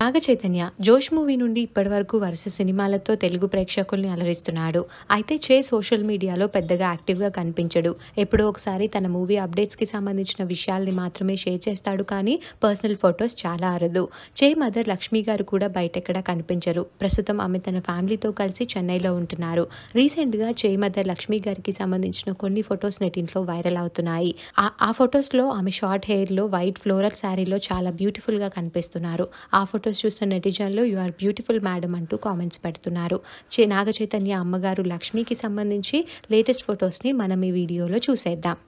నాగ చైతన్య జోష్ మూవీ నుండి ఇప్పటివరకు వరుస సినిమాలతో తెలుగు ప్రేక్షకుల్ని అలరిస్తున్నాడు అయితే చే సోషల్ మీడియాలో పెద్దగా యాక్టివ్గా కనిపించడు ఎప్పుడో ఒకసారి తన మూవీ అప్డేట్స్కి సంబంధించిన విషయాల్ని మాత్రమే షేర్ చేస్తాడు కానీ పర్సనల్ ఫొటోస్ చాలా అరుదు చే మదర్ లక్ష్మి గారు కూడా బయటెక్కడా కనిపించరు ప్రస్తుతం ఆమె తన ఫ్యామిలీతో కలిసి చెన్నైలో ఉంటున్నారు రీసెంట్గా చే మదర్ లక్ష్మి గారికి సంబంధించిన కొన్ని ఫొటోస్ నెటింట్లో వైరల్ అవుతున్నాయి ఆ- ఆ ఫొటోస్లో ఆమె షార్ట్ హెయిర్లో వైట్ ఫ్లోరల్ శారీలో చాలా బ్యూటిఫుల్గా కనిపిస్తున్నారు ఆ ఫొటోస్ చూసిన నెటిజన్లు యు ఆర్ బ్యూటిఫుల్ మేడం అంటూ కామెంట్స్ పెడుతున్నారు చే నాగ చైతన్య అమ్మగారు లక్ష్మికి సంబంధించి లేటెస్ట్ ఫొటోస్ని మనం ఈ వీడియోలో చూసేద్దాం